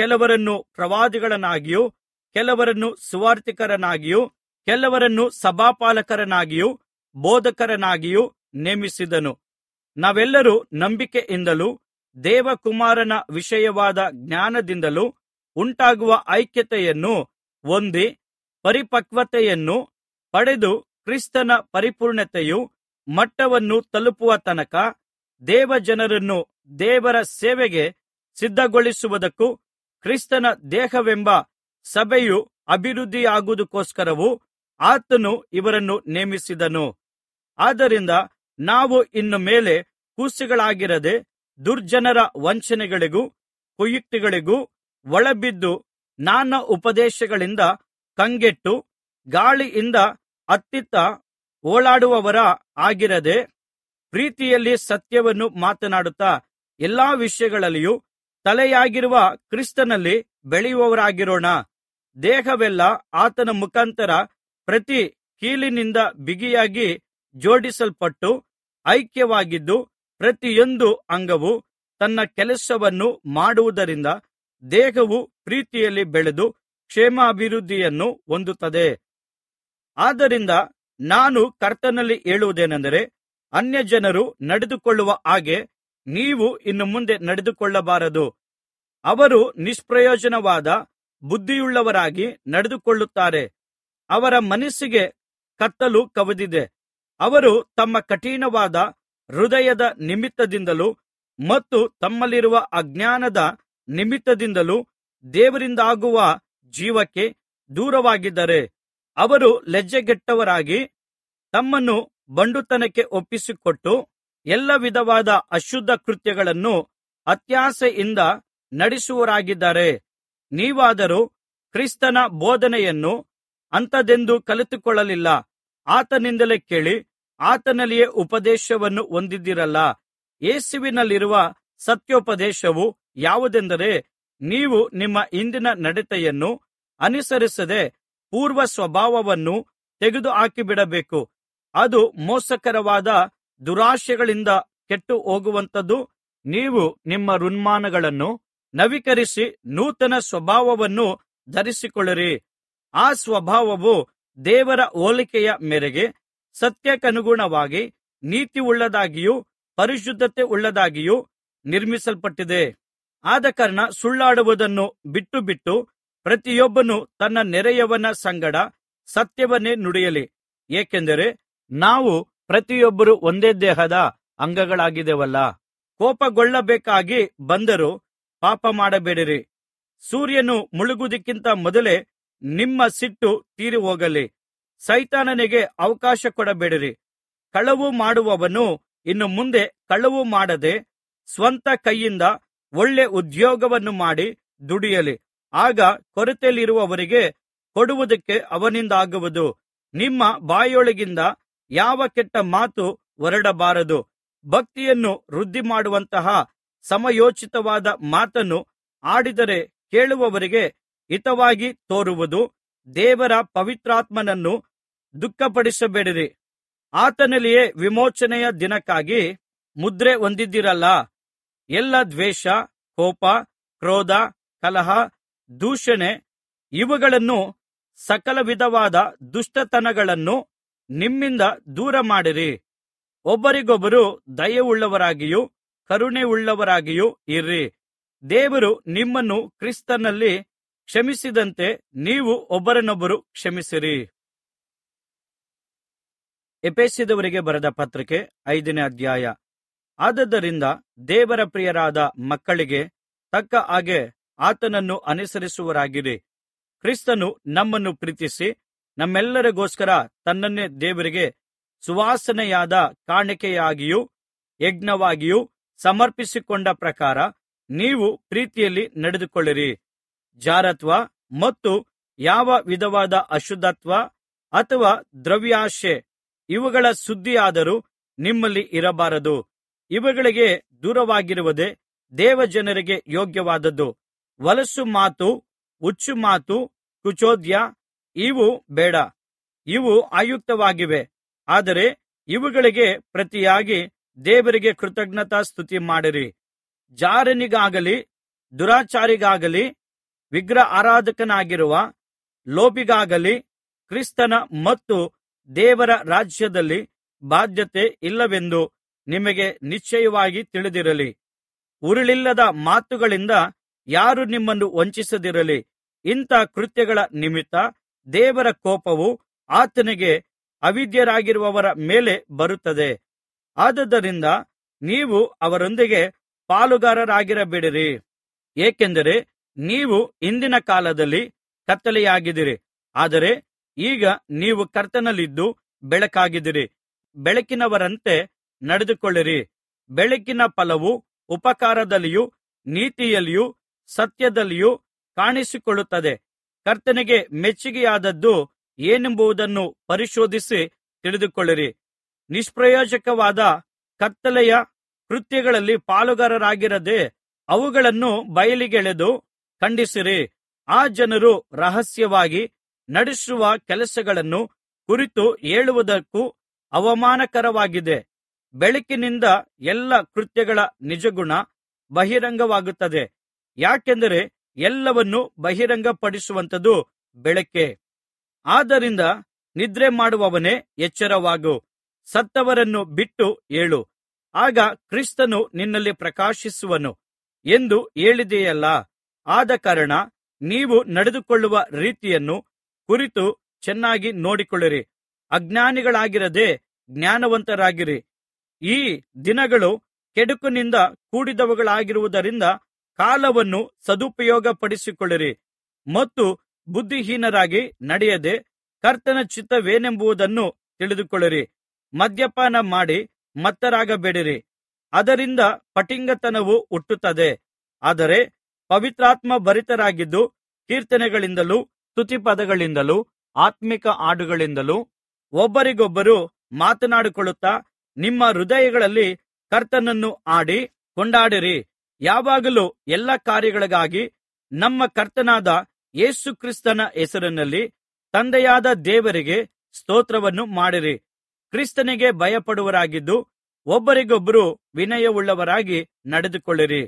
ಕೆಲವರನ್ನು ಪ್ರವಾದಿಗಳನ್ನಾಗಿಯೂ ಕೆಲವರನ್ನು ಸುವಾರ್ತಿಕರನ್ನಾಗಿಯೂ ಕೆಲವರನ್ನು ಸಭಾಪಾಲಕರನ್ನಾಗಿಯೂ ಬೋಧಕರನ್ನಾಗಿಯೂ ನೇಮಿಸಿದನು ನಾವೆಲ್ಲರೂ ನಂಬಿಕೆಯಿಂದಲೂ ದೇವಕುಮಾರನ ವಿಷಯವಾದ ಜ್ಞಾನದಿಂದಲೂ ಉಂಟಾಗುವ ಐಕ್ಯತೆಯನ್ನು ಹೊಂದಿ ಪರಿಪಕ್ವತೆಯನ್ನು ಪಡೆದು ಕ್ರಿಸ್ತನ ಪರಿಪೂರ್ಣತೆಯು ಮಟ್ಟವನ್ನು ತಲುಪುವ ತನಕ ದೇವಜನರನ್ನು ದೇವರ ಸೇವೆಗೆ ಸಿದ್ಧಗೊಳಿಸುವುದಕ್ಕೂ ಕ್ರಿಸ್ತನ ದೇಹವೆಂಬ ಸಭೆಯು ಅಭಿವೃದ್ಧಿಯಾಗುವುದಕ್ಕೋಸ್ಕರವೂ ಆತನು ಇವರನ್ನು ನೇಮಿಸಿದನು ಆದ್ದರಿಂದ ನಾವು ಇನ್ನು ಮೇಲೆ ಕೂಸುಗಳಾಗಿರದೆ ದುರ್ಜನರ ವಂಚನೆಗಳಿಗೂ ಕುಯುಕ್ತಿಗಳಿಗೂ ಒಳಬಿದ್ದು ನಾನಾ ಉಪದೇಶಗಳಿಂದ ಕಂಗೆಟ್ಟು ಗಾಳಿಯಿಂದ ಅತ್ತಿತ್ತ ಓಲಾಡುವವರ ಆಗಿರದೆ ಪ್ರೀತಿಯಲ್ಲಿ ಸತ್ಯವನ್ನು ಮಾತನಾಡುತ್ತಾ ಎಲ್ಲಾ ವಿಷಯಗಳಲ್ಲಿಯೂ ತಲೆಯಾಗಿರುವ ಕ್ರಿಸ್ತನಲ್ಲಿ ಬೆಳೆಯುವವರಾಗಿರೋಣ ದೇಹವೆಲ್ಲ ಆತನ ಮುಖಾಂತರ ಪ್ರತಿ ಕೀಲಿನಿಂದ ಬಿಗಿಯಾಗಿ ಜೋಡಿಸಲ್ಪಟ್ಟು ಐಕ್ಯವಾಗಿದ್ದು ಪ್ರತಿಯೊಂದು ಅಂಗವು ತನ್ನ ಕೆಲಸವನ್ನು ಮಾಡುವುದರಿಂದ ದೇಹವು ಪ್ರೀತಿಯಲ್ಲಿ ಬೆಳೆದು ಕ್ಷೇಮಾಭಿವೃದ್ಧಿಯನ್ನು ಹೊಂದುತ್ತದೆ ಆದ್ದರಿಂದ ನಾನು ಕರ್ತನಲ್ಲಿ ಹೇಳುವುದೇನೆಂದರೆ ಅನ್ಯಜನರು ನಡೆದುಕೊಳ್ಳುವ ಹಾಗೆ ನೀವು ಇನ್ನು ಮುಂದೆ ನಡೆದುಕೊಳ್ಳಬಾರದು ಅವರು ನಿಷ್ಪ್ರಯೋಜನವಾದ ಬುದ್ಧಿಯುಳ್ಳವರಾಗಿ ನಡೆದುಕೊಳ್ಳುತ್ತಾರೆ ಅವರ ಮನಸ್ಸಿಗೆ ಕತ್ತಲು ಕವಿದಿದೆ ಅವರು ತಮ್ಮ ಕಠಿಣವಾದ ಹೃದಯದ ನಿಮಿತ್ತದಿಂದಲೂ ಮತ್ತು ತಮ್ಮಲ್ಲಿರುವ ಅಜ್ಞಾನದ ನಿಮಿತ್ತದಿಂದಲೂ ದೇವರಿಂದಾಗುವ ಜೀವಕ್ಕೆ ದೂರವಾಗಿದ್ದಾರೆ ಅವರು ಲಜ್ಜೆಗೆಟ್ಟವರಾಗಿ ತಮ್ಮನ್ನು ಬಂಡುತನಕ್ಕೆ ಒಪ್ಪಿಸಿಕೊಟ್ಟು ಎಲ್ಲ ವಿಧವಾದ ಅಶುದ್ಧ ಕೃತ್ಯಗಳನ್ನು ಅತ್ಯಾಸೆಯಿಂದ ನಡೆಸುವವರಾಗಿದ್ದಾರೆ ನೀವಾದರೋ ಕ್ರಿಸ್ತನ ಬೋಧನೆಯನ್ನು ಅಂಥದೆಂದು ಕಲಿತುಕೊಳ್ಳಲಿಲ್ಲ ಆತನಿಂದಲೇ ಕೇಳಿ ಆತನಲ್ಲಿಯೇ ಉಪದೇಶವನ್ನು ಹೊಂದಿದ್ದೀರಲ್ಲ ಯೇಸುವಿನಲ್ಲಿರುವ ಸತ್ಯೋಪದೇಶವು ಯಾವುದೆಂದರೆ ನೀವು ನಿಮ್ಮ ಹಿಂದಿನ ನಡತೆಯನ್ನು ಅನುಸರಿಸದೆ ಪೂರ್ವ ಸ್ವಭಾವವನ್ನು ತೆಗೆದುಹಾಕಿಬಿಡಬೇಕು ಅದು ಮೋಸಕರವಾದ ದುರಾಶೆಗಳಿಂದ ಕೆಟ್ಟು ಹೋಗುವಂಥದ್ದು ನೀವು ನಿಮ್ಮ ಹೃನ್ಮಾನಗಳನ್ನು ನವೀಕರಿಸಿ ನೂತನ ಸ್ವಭಾವವನ್ನು ಧರಿಸಿಕೊಳ್ಳಿರಿ ಆ ಸ್ವಭಾವವು ದೇವರ ಹೋಲಿಕೆಯ ಮೇರೆಗೆ ಸತ್ಯಕ್ಕನುಗುಣವಾಗಿ ನೀತಿಯುಳ್ಳದಾಗಿಯೂ ಪರಿಶುದ್ಧತೆ ಉಳ್ಳದಾಗಿಯೂ ನಿರ್ಮಿಸಲ್ಪಟ್ಟಿದೆ ಆದಕಾರಣ ಸುಳ್ಳಾಡುವುದನ್ನು ಬಿಟ್ಟು ಬಿಟ್ಟು ಪ್ರತಿಯೊಬ್ಬನು ತನ್ನ ನೆರೆಯವನ ಸಂಗಡ ಸತ್ಯವನ್ನೇ ನುಡಿಯಲಿ ಏಕೆಂದರೆ ನಾವು ಪ್ರತಿಯೊಬ್ಬರು ಒಂದೇ ದೇಹದ ಅಂಗಗಳಾಗಿದ್ದೇವಲ್ಲಾ ಕೋಪಗೊಳ್ಳಬೇಕಾಗಿ ಬಂದರೂ ಪಾಪ ಮಾಡಬೇಡಿರಿ ಸೂರ್ಯನು ಮುಳುಗುವುದಕ್ಕಿಂತ ಮೊದಲೇ ನಿಮ್ಮ ಸಿಟ್ಟು ತೀರಿಹೋಗಲಿ ಸೈತಾನನಿಗೆ ಅವಕಾಶ ಕೊಡಬೇಡಿರಿ ಕಳವು ಮಾಡುವವನು ಇನ್ನು ಮುಂದೆ ಕಳವು ಮಾಡದೆ ಸ್ವಂತ ಕೈಯಿಂದ ಒಳ್ಳೆ ಉದ್ಯೋಗವನ್ನು ಮಾಡಿ ದುಡಿಯಲಿ ಆಗ ಕೊರತೆಯಲ್ಲಿರುವವರಿಗೆ ಕೊಡುವುದಕ್ಕೆ ಅವನಿಂದಾಗುವುದು ನಿಮ್ಮ ಬಾಯೊಳಗಿಂದ ಯಾವ ಕೆಟ್ಟ ಮಾತು ಹೊರಡಬಾರದು ಭಕ್ತಿಯನ್ನು ವೃದ್ಧಿಮಾಡುವಂತಹ ಸಮಯೋಚಿತವಾದ ಮಾತನ್ನು ಆಡಿದರೆ ಕೇಳುವವರಿಗೆ ಹಿತವಾಗಿ ತೋರುವುದು ದೇವರ ಪವಿತ್ರಾತ್ಮನನ್ನು ದುಃಖಪಡಿಸಬೇಡಿರಿ ಆತನಲ್ಲಿಯೇ ವಿಮೋಚನೆಯ ದಿನಕ್ಕಾಗಿ ಮುದ್ರೆ ಹೊಂದಿದ್ದೀರಲ್ಲಾ ಎಲ್ಲ ದ್ವೇಷ ಕೋಪ ಕ್ರೋಧ ಕಲಹ ದೂಷಣೆ ಇವುಗಳನ್ನು ಸಕಲ ವಿಧವಾದ ದುಷ್ಟತನಗಳನ್ನು ನಿಮ್ಮಿಂದ ದೂರಮಾಡಿರಿ ಒಬ್ಬರಿಗೊಬ್ಬರು ದಯೆಯುಳ್ಳವರಾಗಿಯೂ ಕರುಣೆಯುಳ್ಳವರಾಗಿಯೂ ಇರ್ರಿ ದೇವರು ನಿಮ್ಮನ್ನು ಕ್ರಿಸ್ತನಲ್ಲಿ ಕ್ಷಮಿಸಿದಂತೆ ನೀವು ಒಬ್ಬರನ್ನೊಬ್ಬರು ಕ್ಷಮಿಸಿರಿ ಎಫೆಸದವರಿಗೆ ಬರೆದ ಪತ್ರಿಕೆ ಐದನೇ ಅಧ್ಯಾಯ ಆದದರಿಂದ ದೇವರ ಪ್ರಿಯರಾದ ಮಕ್ಕಳಿಗೆ ತಕ್ಕ ಹಾಗೆ ಆತನನ್ನು ಅನುಸರಿಸುವವರಾಗಿರಿ ಕ್ರಿಸ್ತನು ನಮ್ಮನ್ನು ಪ್ರೀತಿಸಿ ನಮ್ಮೆಲ್ಲರಿಗೋಸ್ಕರ ತನ್ನನ್ನೇ ದೇವರಿಗೆ ಸುವಾಸನೆಯಾದ ಕಾಣಿಕೆಯಾಗಿಯೂ ಯಜ್ಞವಾಗಿಯೂ ಸಮರ್ಪಿಸಿಕೊಂಡ ಪ್ರಕಾರ ನೀವು ಪ್ರೀತಿಯಲ್ಲಿ ನಡೆದುಕೊಳ್ಳಿರಿ ಜಾರತ್ವ ಮತ್ತು ಯಾವ ವಿಧವಾದ ಅಶುದ್ಧತ್ವ ಅಥವಾ ದ್ರವ್ಯಾಶೆ ಇವುಗಳ ಸುದ್ದಿಯಾದರೂ ನಿಮ್ಮಲ್ಲಿ ಇರಬಾರದು ಇವುಗಳಿಗೆ ದೂರವಾಗಿರುವುದೇ ದೇವಜನರಿಗೆ ಯೋಗ್ಯವಾದದ್ದು ಹೊಲಸು ಮಾತು ಹುಚ್ಚು ಮಾತು ಕುಚೋದ್ಯ ಇವು ಬೇಡ ಇವು ಅಯುಕ್ತವಾಗಿವೆ ಆದರೆ ಇವುಗಳಿಗೆ ಪ್ರತಿಯಾಗಿ ದೇವರಿಗೆ ಕೃತಜ್ಞತಾ ಸ್ತುತಿ ಮಾಡಿರಿ ಜಾರನಿಗಾಗಲಿ ದುರಾಚಾರಿಗಾಗಲಿ ವಿಗ್ರಹ ಆರಾಧಕನಾಗಿರುವ ಲೋಭಿಗಾಗಲಿ ಕ್ರಿಸ್ತನ ಮತ್ತು ದೇವರ ರಾಜ್ಯದಲ್ಲಿ ಬಾಧ್ಯತೆ ಇಲ್ಲವೆಂದು ನಿಮಗೆ ನಿಶ್ಚಯವಾಗಿ ತಿಳಿದಿರಲಿ ಉರುಳಿಲ್ಲದ ಮಾತುಗಳಿಂದ ಯಾರು ನಿಮ್ಮನ್ನು ವಂಚಿಸದಿರಲಿ ಇಂಥ ಕೃತ್ಯಗಳ ನಿಮಿತ್ತ ದೇವರ ಕೋಪವು ಆತನಿಗೆ ಅವಿಧೇಯರಾಗಿರುವವರ ಮೇಲೆ ಬರುತ್ತದೆ ಆದುದರಿಂದ ನೀವು ಅವರೊಂದಿಗೆ ಪಾಲುಗಾರರಾಗಿರಬೇಡಿರಿ ಏಕೆಂದರೆ ನೀವು ಇಂದಿನ ಕಾಲದಲ್ಲಿ ಕತ್ತಲೆಯಾಗಿದ್ದೀರಿ ಆದರೆ ಈಗ ನೀವು ಕರ್ತನಲ್ಲಿದ್ದು ಬೆಳಕಾಗಿದ್ದೀರಿ ಬೆಳಕಿನವರಂತೆ ನಡೆದುಕೊಳ್ಳಿರಿ ಬೆಳಕಿನ ಫಲವು ಉಪಕಾರದಲ್ಲಿಯೂ ನೀತಿಯಲ್ಲಿಯೂ ಸತ್ಯದಲ್ಲಿಯೂ ಕಾಣಿಸಿಕೊಳ್ಳುತ್ತದೆ ಕರ್ತನಿಗೆ ಮೆಚ್ಚಿಗೆಯಾದದ್ದು ಏನೆಂಬುದನ್ನು ಪರಿಶೋಧಿಸಿ ತಿಳಿದುಕೊಳ್ಳಿರಿ ನಿಷ್ಪ್ರಯೋಜಕವಾದ ಕತ್ತಲೆಯ ಕೃತ್ಯಗಳಲ್ಲಿ ಪಾಲುಗಾರರಾಗಿರದೆ ಅವುಗಳನ್ನು ಬಯಲಿಗೆಳೆದು ಖಂಡಿಸಿರಿ ಆ ಜನರು ರಹಸ್ಯವಾಗಿ ನಡೆಸುವ ಕೆಲಸಗಳನ್ನು ಕುರಿತು ಹೇಳುವುದಕ್ಕೂ ಅವಮಾನಕರವಾಗಿದೆ ಬೆಳಕಿನಿಂದ ಎಲ್ಲಾ ಕೃತ್ಯಗಳ ನಿಜಗುಣ ಬಹಿರಂಗವಾಗುತ್ತದೆ ಯಾಕೆಂದರೆ ಎಲ್ಲವನ್ನು ಬಹಿರಂಗಪಡಿಸುವಂಥದ್ದು ಬೆಳಕೆ ಆದ್ದರಿಂದ ನಿದ್ರೆ ಮಾಡುವವನೇ ಎಚ್ಚರವಾಗು ಸತ್ತವರನ್ನು ಬಿಟ್ಟು ಏಳು ಆಗ ಕ್ರಿಸ್ತನು ನಿನ್ನಲ್ಲಿ ಪ್ರಕಾಶಿಸುವನು ಎಂದು ಹೇಳಿದೆಯಲ್ಲಾ ಆದಕಾರಣ ನೀವು ನಡೆದುಕೊಳ್ಳುವ ರೀತಿಯನ್ನು ಕುರಿತು ಚೆನ್ನಾಗಿ ನೋಡಿಕೊಳ್ಳಿರಿ ಅಜ್ಞಾನಿಗಳಾಗಿರದೆ ಜ್ಞಾನವಂತರಾಗಿರಿ ಈ ದಿನಗಳು ಕೆಡುಕಿನಿಂದ ಕೂಡಿದವುಗಳಾಗಿರುವುದರಿಂದ ಕಾಲವನ್ನು ಸದುಪಯೋಗಪಡಿಸಿಕೊಳ್ಳಿರಿ ಮತ್ತು ಬುದ್ಧಿಹೀನರಾಗಿ ನಡೆಯದೆ ಕರ್ತನ ಚಿತ್ತವೇನೆಂಬುದನ್ನು ತಿಳಿದುಕೊಳ್ಳಿರಿ ಮದ್ಯಪಾನ ಮಾಡಿ ಮತ್ತರಾಗಬೇಡಿರಿ ಅದರಿಂದ ಪಟಿಂಗತನವು ಹುಟ್ಟುತ್ತದೆ ಆದರೆ ಪವಿತ್ರಾತ್ಮ ಭರಿತರಾಗಿದ್ದು ಕೀರ್ತನೆಗಳಿಂದಲೂ ಸ್ತುತಿಪದಗಳಿಂದಲೂ ಆತ್ಮಿಕ ಹಾಡುಗಳಿಂದಲೂ ಒಬ್ಬರಿಗೊಬ್ಬರು ಮಾತನಾಡಿಕೊಳ್ಳುತ್ತಾ ನಿಮ್ಮ ಹೃದಯಗಳಲ್ಲಿ ಕರ್ತನನ್ನು ಹಾಡಿ ಕೊಂಡಾಡಿರಿ ಯಾವಾಗಲೂ ಎಲ್ಲಾ ಕಾರ್ಯಗಳಿಗಾಗಿ ನಮ್ಮ ಕರ್ತನಾದ ಯೇಸು ಕ್ರಿಸ್ತನ ಹೆಸರಿನಲ್ಲಿ ತಂದೆಯಾದ ದೇವರಿಗೆ ಸ್ತೋತ್ರವನ್ನು ಮಾಡಿರಿ ಕ್ರಿಸ್ತನಿಗೆ ಭಯಪಡುವವರಾಗಿದ್ದು ಒಬ್ಬರಿಗೊಬ್ಬರು ವಿನಯವುಳ್ಳವರಾಗಿ ನಡೆದುಕೊಳ್ಳಿರಿ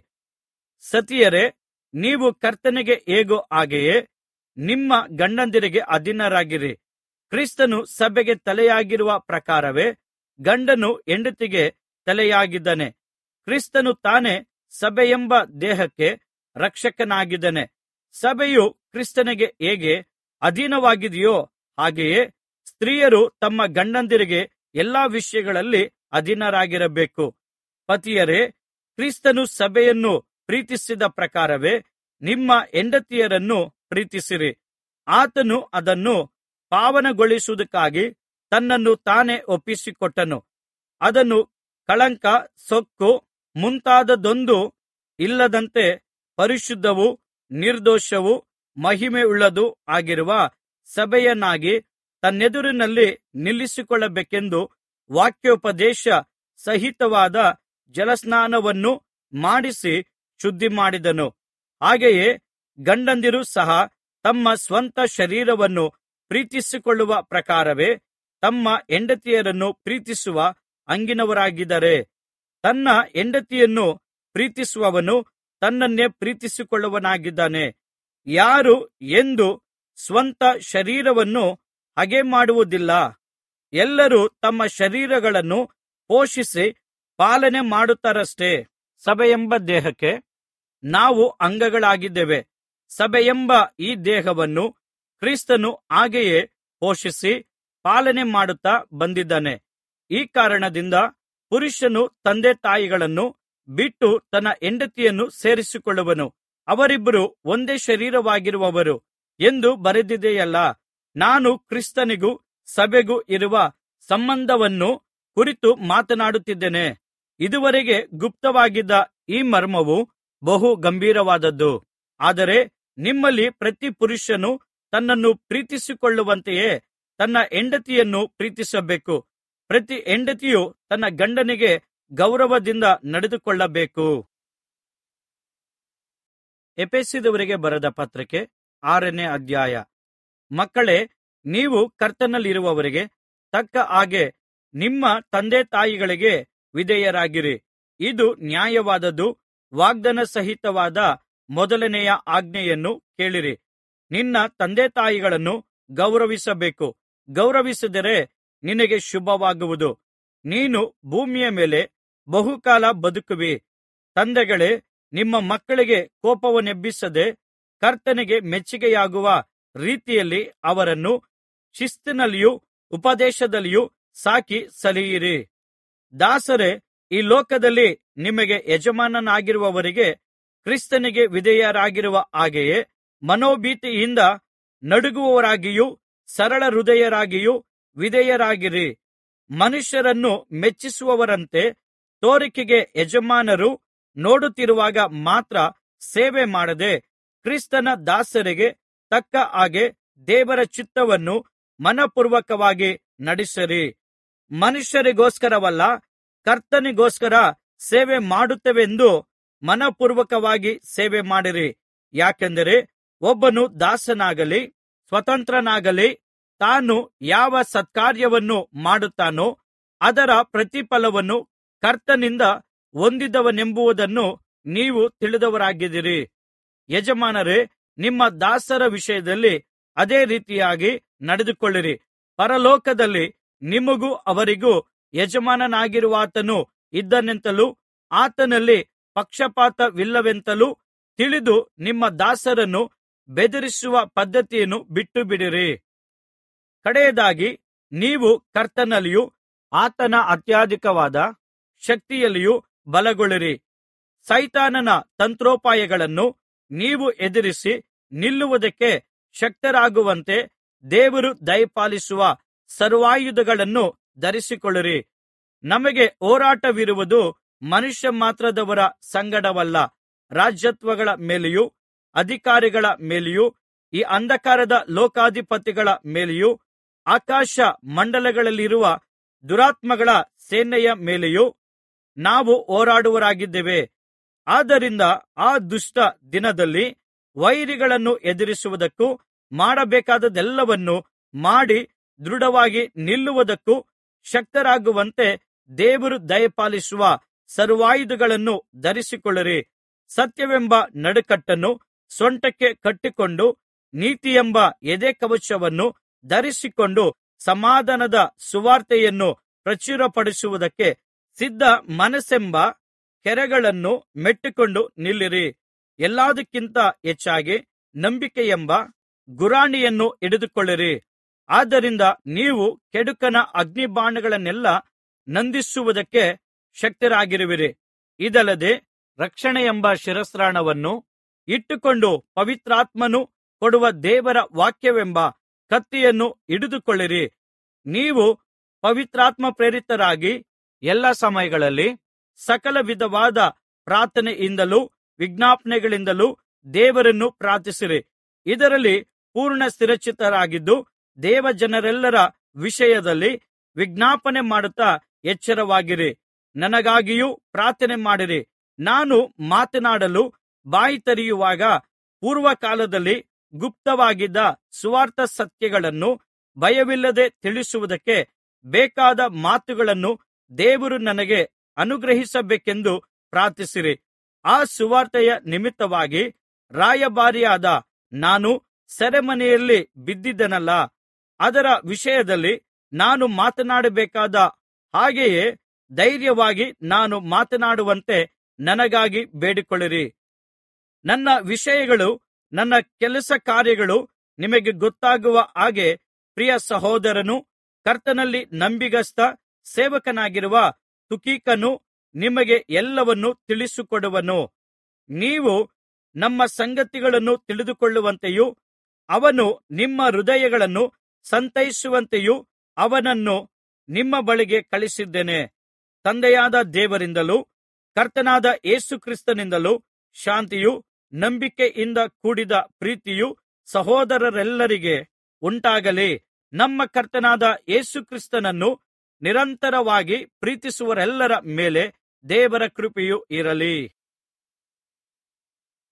ಸತಿಯರೇ ನೀವು ಕರ್ತನಿಗೆ ಹೇಗೋ ಹಾಗೆಯೇ ನಿಮ್ಮ ಗಂಡಂದಿರಿಗೆ ಅಧೀನರಾಗಿರಿ ಕ್ರಿಸ್ತನು ಸಭೆಗೆ ತಲೆಯಾಗಿರುವ ಪ್ರಕಾರವೇ ಗಂಡನು ಹೆಂಡತಿಗೆ ತಲೆಯಾಗಿದ್ದಾನೆ ಕ್ರಿಸ್ತನು ತಾನೇ ಸಭೆಯೆಂಬ ದೇಹಕ್ಕೆ ರಕ್ಷಕನಾಗಿದ್ದಾನೆ ಸಭೆಯು ಕ್ರಿಸ್ತನಿಗೆ ಹೇಗೆ ಅಧೀನವಾಗಿದೆಯೋ ಹಾಗೆಯೇ ಸ್ತ್ರೀಯರು ತಮ್ಮ ಗಂಡಂದಿರಿಗೆ ಎಲ್ಲಾ ವಿಷಯಗಳಲ್ಲಿ ಅಧೀನರಾಗಿರಬೇಕು ಪತಿಯರೇ ಕ್ರಿಸ್ತನು ಸಭೆಯನ್ನು ಪ್ರೀತಿಸಿದ ಪ್ರಕಾರವೇ ನಿಮ್ಮ ಹೆಂಡತಿಯರನ್ನು ಪ್ರೀತಿಸಿರಿ ಆತನು ಅದನ್ನು ಪಾವನಗೊಳಿಸುವುದಕ್ಕಾಗಿ ತನ್ನನ್ನು ತಾನೇ ಒಪ್ಪಿಸಿಕೊಟ್ಟನು ಅದನ್ನು ಕಳಂಕ ಸೊಕ್ಕು ಮುಂತಾದದೊಂದು ಇಲ್ಲದಂತೆ ಪರಿಶುದ್ಧವೂ ನಿರ್ದೋಷವೂ ಮಹಿಮೆಯುಳ್ಳದೂ ಆಗಿರುವ ಸಭೆಯನ್ನಾಗಿ ತನ್ನೆದುರಿನಲ್ಲಿ ನಿಲ್ಲಿಸಿಕೊಳ್ಳಬೇಕೆಂದು ವಾಕ್ಯೋಪದೇಶ ಸಹಿತವಾದ ಜಲಸ್ನಾನವನ್ನು ಮಾಡಿಸಿ ಶುದ್ಧಿಮಾಡಿದನು ಹಾಗೆಯೇ ಗಂಡಂದಿರು ಸಹ ತಮ್ಮ ಸ್ವಂತ ಶರೀರವನ್ನು ಪ್ರೀತಿಸಿಕೊಳ್ಳುವ ಪ್ರಕಾರವೇ ತಮ್ಮ ಹೆಂಡತಿಯರನ್ನು ಪ್ರೀತಿಸುವ ಹಂಗಿನವರಾಗಿದ್ದಾರೆ ತನ್ನ ಹೆಂಡತಿಯನ್ನು ಪ್ರೀತಿಸುವವನು ತನ್ನನ್ನೇ ಪ್ರೀತಿಸಿಕೊಳ್ಳುವವನಾಗಿದ್ದಾನೆ ಯಾರು ಎಂದು ಸ್ವಂತ ಶರೀರವನ್ನು ಹಗೆಮಾಡುವುದಿಲ್ಲ ಎಲ್ಲರೂ ತಮ್ಮ ಶರೀರಗಳನ್ನು ಪೋಷಿಸಿ ಪಾಲನೆ ಮಾಡುತ್ತಾರಷ್ಟೆ ಸಭೆಯೆಂಬ ದೇಹಕ್ಕೆ ನಾವು ಅಂಗಗಳಾಗಿದ್ದೇವೆ ಸಭೆಯೆಂಬ ಈ ದೇಹವನ್ನು ಕ್ರಿಸ್ತನು ಹಾಗೆಯೇ ಪೋಷಿಸಿ ಪಾಲನೆ ಮಾಡುತ್ತಾ ಬಂದಿದ್ದಾನೆ ಈ ಕಾರಣದಿಂದ ಪುರುಷನು ತಂದೆತಾಯಿಗಳನ್ನು ಬಿಟ್ಟು ತನ್ನ ಹೆಂಡತಿಯನ್ನು ಸೇರಿಸಿಕೊಳ್ಳುವನು ಅವರಿಬ್ಬರು ಒಂದೇ ಶರೀರವಾಗಿರುವರು ಎಂದು ಬರೆದಿದೆಯಲ್ಲಾ ನಾನು ಕ್ರಿಸ್ತನಿಗೂ ಸಭೆಗೂ ಇರುವ ಸಂಬಂಧವನ್ನು ಕುರಿತು ಮಾತನಾಡುತ್ತಿದ್ದೇನೆ ಇದುವರೆಗೆ ಗುಪ್ತವಾಗಿದ್ದ ಈ ಮರ್ಮವು ಬಹು ಗಂಭೀರವಾದದ್ದು ಆದರೆ ನಿಮ್ಮಲ್ಲಿ ಪ್ರತಿ ಪುರುಷನು ತನ್ನನ್ನು ಪ್ರೀತಿಸಿಕೊಳ್ಳುವಂತೆಯೇ ತನ್ನ ಹೆಂಡತಿಯನ್ನು ಪ್ರೀತಿಸಬೇಕು ಪ್ರತಿ ಹೆಂಡತಿಯು ತನ್ನ ಗಂಡನಿಗೆ ಗೌರವದಿಂದ ನಡೆದುಕೊಳ್ಳಬೇಕು ಎಫೆಸದವರಿಗೆ ಬರೆದ ಪತ್ರಕ್ಕೆ ಆರನೇ ಅಧ್ಯಾಯ ಮಕ್ಕಳೇ ನೀವು ಕರ್ತನಲ್ಲಿರುವವರಿಗೆ ತಕ್ಕ ಹಾಗೆ ನಿಮ್ಮ ತಂದೆತಾಯಿಗಳಿಗೆ ವಿಧೇಯರಾಗಿರಿ ಇದು ನ್ಯಾಯವಾದದ್ದು ವಾಗ್ದಾನ ಸಹಿತವಾದ ಮೊದಲನೆಯ ಆಜ್ಞೆಯನ್ನು ಕೇಳಿರಿ ನಿನ್ನ ತಂದೆತಾಯಿಗಳನ್ನು ಗೌರವಿಸಬೇಕು ಗೌರವಿಸಿದರೆ ನಿನಗೆ ಶುಭವಾಗುವುದು ನೀನು ಭೂಮಿಯ ಮೇಲೆ ಬಹುಕಾಲ ಬದುಕುವಿ ತಂದೆಗಳೇ ನಿಮ್ಮ ಮಕ್ಕಳಿಗೆ ಕೋಪವನ್ನೆಬ್ಬಿಸದೆ ಕರ್ತನಿಗೆ ಮೆಚ್ಚಿಗೆಯಾಗುವ ರೀತಿಯಲ್ಲಿ ಅವರನ್ನು ಶಿಸ್ತಿನಲ್ಲಿಯೂ ಉಪದೇಶದಲ್ಲಿಯೂ ಸಾಕಿ ಸಲಹಿರಿ ದಾಸರೇ ಈ ಲೋಕದಲ್ಲಿ ನಿಮಗೆ ಯಜಮಾನನಾಗಿರುವವರಿಗೆ ಕ್ರಿಸ್ತನಿಗೆ ವಿಧೇಯರಾಗಿರುವ ಹಾಗೆಯೇ ಮನೋಭೀತಿಯಿಂದ ನಡುಗುವವರಾಗಿಯೂ ಸರಳ ಹೃದಯರಾಗಿಯೂ ವಿಧೇಯರಾಗಿರಿ ಮನುಷ್ಯರನ್ನು ಮೆಚ್ಚಿಸುವವರಂತೆ ತೋರಿಕೆಗೆ ಯಜಮಾನರು ನೋಡುತ್ತಿರುವಾಗ ಮಾತ್ರ ಸೇವೆ ಮಾಡದೆ ಕ್ರಿಸ್ತನ ದಾಸರಿಗೆ ತಕ್ಕ ಹಾಗೆ ದೇವರ ಚಿತ್ತವನ್ನು ಮನಪೂರ್ವಕವಾಗಿ ನಡೆಸಿರಿ ಮನುಷ್ಯರಿಗೋಸ್ಕರವಲ್ಲ ಕರ್ತನಿಗೋಸ್ಕರ ಸೇವೆ ಮಾಡುತ್ತೇವೆಂದು ಮನಪೂರ್ವಕವಾಗಿ ಸೇವೆ ಮಾಡಿರಿ ಯಾಕೆಂದರೆ ಒಬ್ಬನು ದಾಸನಾಗಲಿ ಸ್ವತಂತ್ರನಾಗಲಿ ತಾನು ಯಾವ ಸತ್ಕಾರ್ಯವನ್ನು ಮಾಡುತ್ತಾನೋ ಅದರ ಪ್ರತಿಫಲವನ್ನು ಕರ್ತನಿಂದ ಹೊಂದಿದವನೆಂಬುದನ್ನು ನೀವು ತಿಳಿದವರಾಗಿದ್ದೀರಿ ಯಜಮಾನರೇ ನಿಮ್ಮ ದಾಸರ ವಿಷಯದಲ್ಲಿ ಅದೇ ರೀತಿಯಾಗಿ ನಡೆದುಕೊಳ್ಳಿರಿ ಪರಲೋಕದಲ್ಲಿ ನಿಮಗೂ ಅವರಿಗೂ ಯಜಮಾನನಾಗಿರುವಾತನು ಇದ್ದಾನೆಂತಲೂ ಆತನಲ್ಲಿ ಪಕ್ಷಪಾತವಿಲ್ಲವೆಂತಲೂ ತಿಳಿದು ನಿಮ್ಮ ದಾಸರನ್ನು ಬೆದರಿಸುವ ಪದ್ಧತಿಯನ್ನು ಬಿಟ್ಟುಬಿಡಿರಿ ಕಡೆಯದಾಗಿ ನೀವು ಕರ್ತನಲ್ಲಿಯೂ ಆತನ ಅತ್ಯಧಿಕವಾದ ಶಕ್ತಿಯಲ್ಲಿಯೂ ಬಲಗೊಳ್ಳಿರಿ ಸೈತಾನನ ತಂತ್ರೋಪಾಯಗಳನ್ನು ನೀವು ಎದುರಿಸಿ ನಿಲ್ಲುವುದಕ್ಕೆ ಶಕ್ತರಾಗುವಂತೆ ದೇವರು ದಯಪಾಲಿಸುವ ಸರ್ವಾಯುಧಗಳನ್ನು ಧರಿಸಿಕೊಳ್ಳಿರಿ ನಮಗೆ ಹೋರಾಟವಿರುವುದು ಮನುಷ್ಯ ಮಾತ್ರದವರ ಸಂಗಡವಲ್ಲ ರಾಜ್ಯತ್ವಗಳ ಮೇಲೆಯೂ ಅಧಿಕಾರಿಗಳ ಮೇಲೆಯೂ ಈ ಅಂಧಕಾರದ ಲೋಕಾಧಿಪತಿಗಳ ಮೇಲೆಯೂ ಆಕಾಶ ಮಂಡಲಗಳಲ್ಲಿರುವ ದುರಾತ್ಮಗಳ ಸೇನೆಯ ಮೇಲೆಯೂ ನಾವು ಹೋರಾಡುವರಾಗಿದ್ದೇವೆ ಆದ್ದರಿಂದ ಆ ದುಷ್ಟ ದಿನದಲ್ಲಿ ವೈರಿಗಳನ್ನು ಎದುರಿಸುವುದಕ್ಕೂ ಮಾಡಬೇಕಾದದ್ದೆಲ್ಲವನ್ನೂ ಮಾಡಿ ದೃಢವಾಗಿ ನಿಲ್ಲುವುದಕ್ಕೂ ಶಕ್ತರಾಗುವಂತೆ ದೇವರು ದಯಪಾಲಿಸುವ ಸರ್ವಾಯುಧಗಳನ್ನು ಧರಿಸಿಕೊಳ್ಳಿರಿ ಸತ್ಯವೆಂಬ ನಡುಕಟ್ಟನ್ನು ಸೊಂಟಕ್ಕೆ ಕಟ್ಟಿಕೊಂಡು ನೀತಿಯೆಂಬ ಎದೆಕವಚವನ್ನು ಧರಿಸಿಕೊಂಡು ಸಮಾಧಾನದ ಸುವಾರ್ತೆಯನ್ನು ಪ್ರಚುರಪಡಿಸುವುದಕ್ಕೆ ಸಿದ್ಧ ಮನಸ್ಸೆಂಬ ಕೆರಗಳನ್ನು ಮೆಟ್ಟಿಕೊಂಡು ನಿಲ್ಲಿರಿ ಎಲ್ಲದಕ್ಕಿಂತ ಹೆಚ್ಚಾಗಿ ನಂಬಿಕೆಯೆಂಬ ಗುರಾಣಿಯನ್ನು ಹಿಡಿದುಕೊಳ್ಳಿರಿ ಆದ್ದರಿಂದ ನೀವು ಕೆಡುಕನ ಅಗ್ನಿಬಾಣಗಳನ್ನೆಲ್ಲಾ ನಂದಿಸುವುದಕ್ಕೆ ಶಕ್ತರಾಗಿರುವಿರಿ ಇದಲ್ಲದೆ ರಕ್ಷಣೆಯೆಂಬ ಶಿರಸ್ತ್ರಾಣವನ್ನು ಇಟ್ಟುಕೊಂಡು ಪವಿತ್ರಾತ್ಮನು ಕೊಡುವ ದೇವರ ವಾಕ್ಯವೆಂಬ ಕತ್ತಿಯನ್ನು ಹಿಡಿದುಕೊಳ್ಳಿರಿ ನೀವು ಪವಿತ್ರಾತ್ಮ ಪ್ರೇರಿತರಾಗಿ ಎಲ್ಲಾ ಸಮಯಗಳಲ್ಲಿ ಸಕಲ ವಿಧವಾದ ಪ್ರಾರ್ಥನೆಯಿಂದಲೂ ವಿಜ್ಞಾಪನೆಗಳಿಂದಲೂ ದೇವರನ್ನು ಪ್ರಾರ್ಥಿಸಿರಿ ಇದರಲ್ಲಿ ಪೂರ್ಣ ಸ್ಥಿರಚಿತ್ತರಾಗಿದ್ದು ದೇವಜನರೆಲ್ಲರ ವಿಷಯದಲ್ಲಿ ವಿಜ್ಞಾಪನೆ ಮಾಡುತ್ತಾ ಎಚ್ಚರವಾಗಿರಿ ನನಗಾಗಿಯೂ ಪ್ರಾರ್ಥನೆ ಮಾಡಿರಿ ನಾನು ಮಾತನಾಡಲು ಬಾಯಿ ತೆರೆಯುವಾಗ ಪೂರ್ವಕಾಲದಲ್ಲಿ ಗುಪ್ತವಾಗಿದ್ದ ಸುವಾರ್ಥ ಸತ್ಯಗಳನ್ನು ಭಯವಿಲ್ಲದೆ ತಿಳಿಸುವುದಕ್ಕೆ ಬೇಕಾದ ಮಾತುಗಳನ್ನು ದೇವರು ನನಗೆ ಅನುಗ್ರಹಿಸಬೇಕೆಂದು ಪ್ರಾರ್ಥಿಸಿರಿ ಆ ಸುವಾರ್ತೆಯ ನಿಮಿತ್ತವಾಗಿ ರಾಯಭಾರಿಯಾದ ನಾನು ಸೆರೆಮನೆಯಲ್ಲಿ ಬಿದ್ದಿದ್ದೆನಲ್ಲಾ ಅದರ ವಿಷಯದಲ್ಲಿ ನಾನು ಮಾತನಾಡಬೇಕಾದ ಹಾಗೆಯೇ ಧೈರ್ಯವಾಗಿ ನಾನು ಮಾತನಾಡುವಂತೆ ನನಗಾಗಿ ಬೇಡಿಕೊಳ್ಳಿರಿ ನನ್ನ ವಿಷಯಗಳು ನನ್ನ ಕೆಲಸ ಕಾರ್ಯಗಳು ನಿಮಗೆ ಗೊತ್ತಾಗುವ ಹಾಗೆ ಪ್ರಿಯ ಸಹೋದರನೂ ಕರ್ತನಲ್ಲಿ ನಂಬಿಗಸ್ತ ಸೇವಕನಾಗಿರುವ ತುಕೀಕನು ನಿಮಗೆ ಎಲ್ಲವನ್ನೂ ತಿಳಿಸಿಕೊಡುವನು ನೀವು ನಮ್ಮ ಸಂಗತಿಗಳನ್ನು ತಿಳಿದುಕೊಳ್ಳುವಂತೆಯೂ ಅವನು ನಿಮ್ಮ ಹೃದಯಗಳನ್ನು ಸಂತೈಸುವಂತೆಯೂ ಅವನನ್ನು ನಿಮ್ಮ ಬಳಿಗೆ ಕಳುಹಿಸಿದ್ದೇನೆ ತಂದೆಯಾದ ದೇವರಿಂದಲೂ ಕರ್ತನಾದ ಯೇಸು ಕ್ರಿಸ್ತನಿಂದಲೂ ಶಾಂತಿಯೂ ನಂಬಿಕೆಯಿಂದ ಕೂಡಿದ ಪ್ರೀತಿಯು ಸಹೋದರರೆಲ್ಲರಿಗೆ ಉಂಟಾಗಲಿ ನಮ್ಮ ಕರ್ತನಾದ ಯೇಸು ಕ್ರಿಸ್ತನನ್ನು ನಿರಂತರವಾಗಿ ಪ್ರೀತಿಸುವವರೆಲ್ಲರ ಮೇಲೆ ದೇವರ ಕೃಪೆಯು ಇರಲಿ